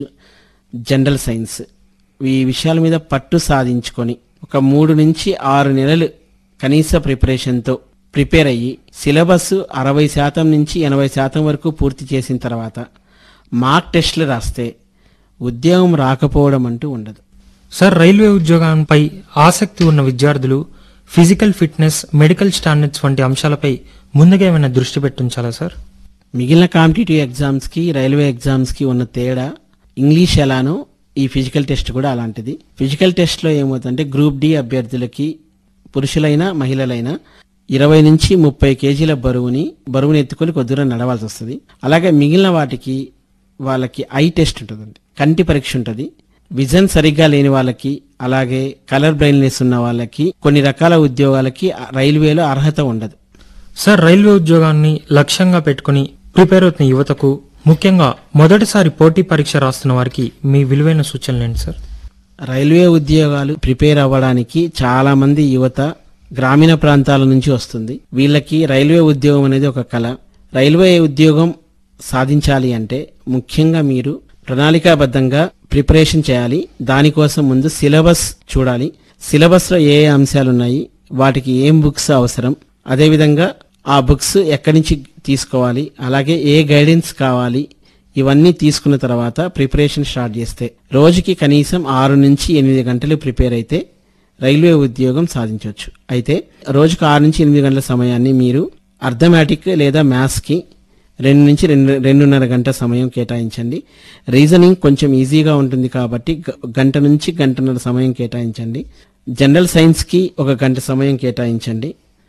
general science ఈ విషయాల మీద పట్టు సాధించుకొని ఒక మూడు నుంచి ఆరు నెలలు కనీస ప్రిపరేషన్తో ప్రిపేర్ అయ్యి సిలబస్ అరవై శాతం నుంచి ఎనభై శాతం వరకు పూర్తి చేసిన తర్వాత మార్క్ టెస్టులు రాస్తే ఉద్యోగం రాకపోవడం అంటూ ఉండదు సార్ రైల్వే ఉద్యోగంపై ఆసక్తి ఉన్న విద్యార్థులు ఫిజికల్ ఫిట్నెస్ మెడికల్ స్టాండర్డ్స్ వంటి అంశాలపై ముందుగా ఏమైనా దృష్టి పెట్టించాలా సార్ మిగిలిన కాంపిటేటివ్ ఎగ్జామ్స్కి రైల్వే ఎగ్జామ్స్కి ఉన్న తేడా ఇంగ్లీష్ ఎలానో ఈ ఫిజికల్ టెస్ట్ కూడా అలాంటిది ఫిజికల్ టెస్ట్లో ఏమవుతుందంటే గ్రూప్ డి అభ్యర్థులకి పురుషులైనా మహిళలైనా ఇరవై నుంచి ముప్పై కేజీల బరువుని బరువుని ఎత్తుకొని కొద్ది దూరం నడవాల్సి వస్తుంది అలాగే మిగిలిన వాటికి వాళ్ళకి ఐ టెస్ట్ ఉంటుందండి కంటి పరీక్ష ఉంటుంది విజన్ సరిగ్గా లేని వాళ్ళకి అలాగే కలర్ బ్లైండ్నెస్ ఉన్న వాళ్ళకి కొన్ని రకాల ఉద్యోగాలకి రైల్వేలో అర్హత ఉండదు సార్ రైల్వే ఉద్యోగాన్ని లక్ష్యంగా పెట్టుకుని ప్రిపేర్ అవుతున్న యువతకు ముఖ్యంగా మొదటిసారి పోటీ పరీక్ష రాస్తున్న వారికి మీ విలువైన సూచనలు ఏంటి సార్ రైల్వే ఉద్యోగాలు ప్రిపేర్ అవ్వడానికి చాలా మంది యువత గ్రామీణ ప్రాంతాల నుంచి వస్తుంది వీళ్ళకి రైల్వే ఉద్యోగం అనేది ఒక కళ రైల్వే ఉద్యోగం సాధించాలి అంటే ముఖ్యంగా మీరు ప్రణాళికాబద్ధంగా ప్రిపరేషన్ చేయాలి దానికోసం ముందు సిలబస్ చూడాలి సిలబస్లో ఏ ఏ అంశాలు ఉన్నాయి వాటికి ఏం బుక్స్ అవసరం అదేవిధంగా ఆ బుక్స్ ఎక్కడి నుంచి తీసుకోవాలి అలాగే ఏ గైడెన్స్ కావాలి ఇవన్నీ తీసుకున్న తర్వాత ప్రిపరేషన్ స్టార్ట్ చేస్తే రోజుకి కనీసం ఆరు నుంచి ఎనిమిది గంటలు ప్రిపేర్ అయితే రైల్వే ఉద్యోగం సాధించవచ్చు అయితే రోజుకు ఆరు నుంచి ఎనిమిది గంటల సమయాన్ని మీరు అర్థమెటిక్ లేదా మ్యాథ్స్కి రెండు నుంచి రెండు రెండున్నర గంట సమయం కేటాయించండి రీజనింగ్ కొంచెం ఈజీగా ఉంటుంది కాబట్టి గ- గంట నుంచి గంటన్నర సమయం కేటాయించండి జనరల్ సైన్స్కి ఒక గంట సమయం కేటాయించండి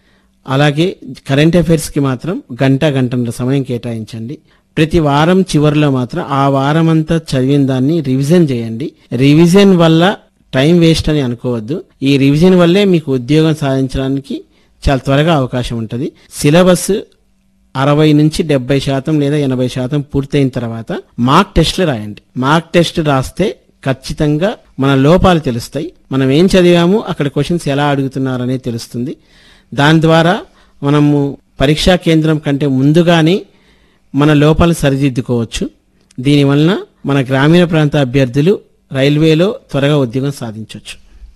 అలాగే కరెంట్ అఫైర్స్కి మాత్రం గంట గంటన్నర సమయం కేటాయించండి ప్రతి వారం చివరిలో మాత్రం ఆ వారం అంతా చదివిన దాన్ని రివిజన్ చేయండి రివిజన్ వల్ల టైం వేస్ట్ అని అనుకోవద్దు ఈ రివిజన్ వల్లే మీకు ఉద్యోగం సాధించడానికి చాలా త్వరగా అవకాశం ఉంటుంది సిలబస్ అరవై నుంచి డెబ్బై శాతం లేదా ఎనభై శాతం పూర్తయిన తర్వాత మార్క్ టెస్ట్లు రాయండి మార్క్ టెస్ట్ రాస్తే ఖచ్చితంగా మన లోపాలు తెలుస్తాయి మనం ఏం చదివాము అక్కడ క్వశ్చన్స్ ఎలా అడుగుతున్నారు అనేది తెలుస్తుంది దాని ద్వారా మనము పరీక్షా కేంద్రం కంటే ముందుగానే మన లోపాలు సరిదిద్దుకోవచ్చు దీనివలన మన గ్రామీణ ప్రాంత అభ్యర్థులు రైల్వేలో త్వరగా ఉద్యోగం సాధించవచ్చు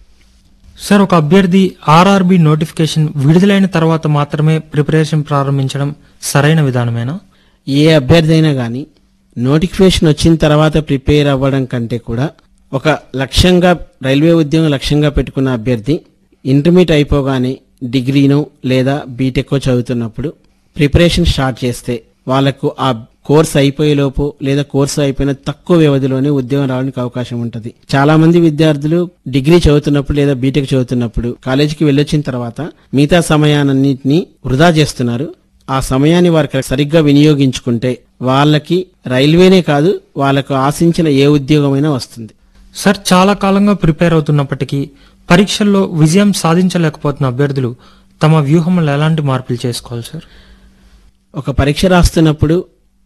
సార్ ఒక అభ్యర్థి ఆర్ఆర్బి నోటిఫికేషన్ విడుదలైన తర్వాత మాత్రమే ప్రిపరేషన్ ప్రారంభించడం సరైన విధానమేనా ఏ అభ్యర్థి అయినా కానీ నోటిఫికేషన్ వచ్చిన తర్వాత ప్రిపేర్ అవ్వడం కంటే కూడా ఒక లక్ష్యంగా రైల్వే ఉద్యోగం లక్ష్యంగా పెట్టుకున్న అభ్యర్థి ఇంటర్మీడియట్ అయిపోగానే డిగ్రీనో లేదా బీటెక్కో చదువుతున్నప్పుడు ప్రిపరేషన్ స్టార్ట్ చేస్తే వాళ్ళకు ఆ కోర్స్ అయిపోయేలోపు లేదా కోర్సు అయిపోయిన తక్కువ వ్యవధిలోనే ఉద్యోగం రావడానికి అవకాశం ఉంటుంది చాలా మంది విద్యార్థులు డిగ్రీ చదువుతున్నప్పుడు లేదా బీటెక్ చదువుతున్నప్పుడు కాలేజీకి వెళ్ళొచ్చిన తర్వాత మిగతా సమయాన్నింటినీ వృధా చేస్తున్నారు ఆ సమయాన్ని వారికి సరిగ్గా వినియోగించుకుంటే వాళ్ళకి రైల్వేనే కాదు వాళ్ళకు ఆశించిన ఏ ఉద్యోగమైనా వస్తుంది సార్ చాలా కాలంగా ప్రిపేర్ అవుతున్నప్పటికీ పరీక్షల్లో విజయం సాధించలేకపోతున్న అభ్యర్థులు తమ వ్యూహంలో ఎలాంటి మార్పులు చేసుకోవాలి సార్ ఒక పరీక్ష రాస్తున్నప్పుడు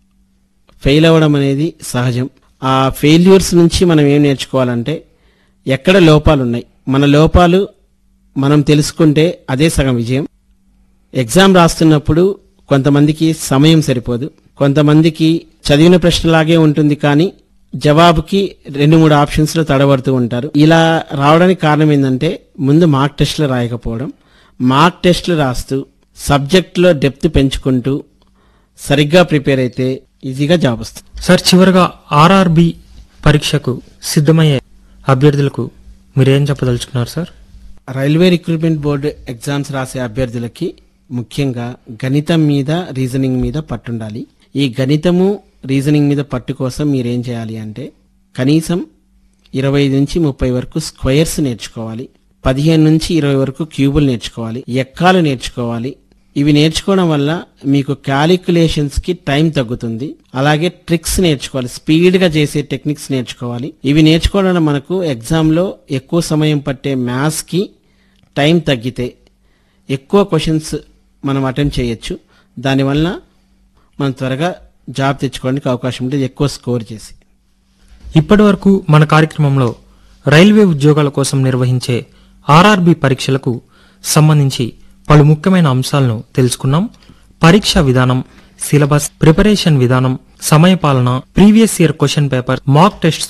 ఫెయిల్ అవ్వడం అనేది సహజం ఆ ఫెయిల్యూర్స్ నుంచి మనం ఏం నేర్చుకోవాలంటే ఎక్కడ లోపాలు ఉన్నాయి మన లోపాలు మనం తెలుసుకుంటే అదే సగం విజయం ఎగ్జామ్ రాస్తున్నప్పుడు కొంతమందికి సమయం సరిపోదు కొంతమందికి చదివిన ప్రశ్నలాగే ఉంటుంది కానీ జవాబుకి రెండు మూడు ఆప్షన్స్లో తడబడుతూ ఉంటారు ఇలా రావడానికి కారణం ఏంటంటే ముందు మార్క్ టెస్ట్లు రాయకపోవడం మార్క్ టెస్ట్లు రాస్తూ సబ్జెక్ట్లో డెప్త్ పెంచుకుంటూ సరిగ్గా ప్రిపేర్ అయితే ఈజీగా జాబ్ వస్తుంది సార్ చివరగా ఆర్ఆర్బి పరీక్షకు సిద్ధమయ్యే అభ్యర్థులకు మీరేం చెప్పదలుచుకున్నారు sir railway recruitment board exams రాసే అభ్యర్థులకి ముఖ్యంగా గణితం మీద రీజనింగ్ మీద పట్టుండాలి ఈ గణితము రీజనింగ్ మీద పట్టు కోసం మీరేం చేయాలి అంటే కనీసం ఇరవై నుంచి ముప్పై వరకు స్క్వయర్స్ నేర్చుకోవాలి పదిహేను నుంచి ఇరవై వరకు క్యూబులు నేర్చుకోవాలి ఎక్కాలు నేర్చుకోవాలి ఇవి నేర్చుకోవడం వల్ల మీకు క్యాలిక్యులేషన్స్ కి టైం తగ్గుతుంది అలాగే ట్రిక్స్ నేర్చుకోవాలి స్పీడ్ గా చేసే టెక్నిక్స్ నేర్చుకోవాలి ఇవి నేర్చుకోవడం వల్ల మనకు ఎగ్జామ్ లో ఎక్కువ సమయం పట్టే మ్యాథ్స్ కి టైం తగ్గితే ఎక్కువ క్వశ్చన్స్ మనం అటెంప్ట్ చేయొచ్చు దానివల్ల మనం త్వరగా జాబ్ తెచ్చుకోవడానికి అవకాశం ఉంటుంది ఎక్కువ స్కోర్ చేసి ఇప్పటి వరకు మన కార్యక్రమంలో రైల్వే ఉద్యోగాల కోసం నిర్వహించే ఆర్ఆర్బి పరీక్షలకు సంబంధించి పలు ముఖ్యమైన అంశాలను తెలుసుకున్నాం పరీక్ష విధానం సిలబస్ ప్రిపరేషన్ విధానం సమయపాలన previous year question paper mock test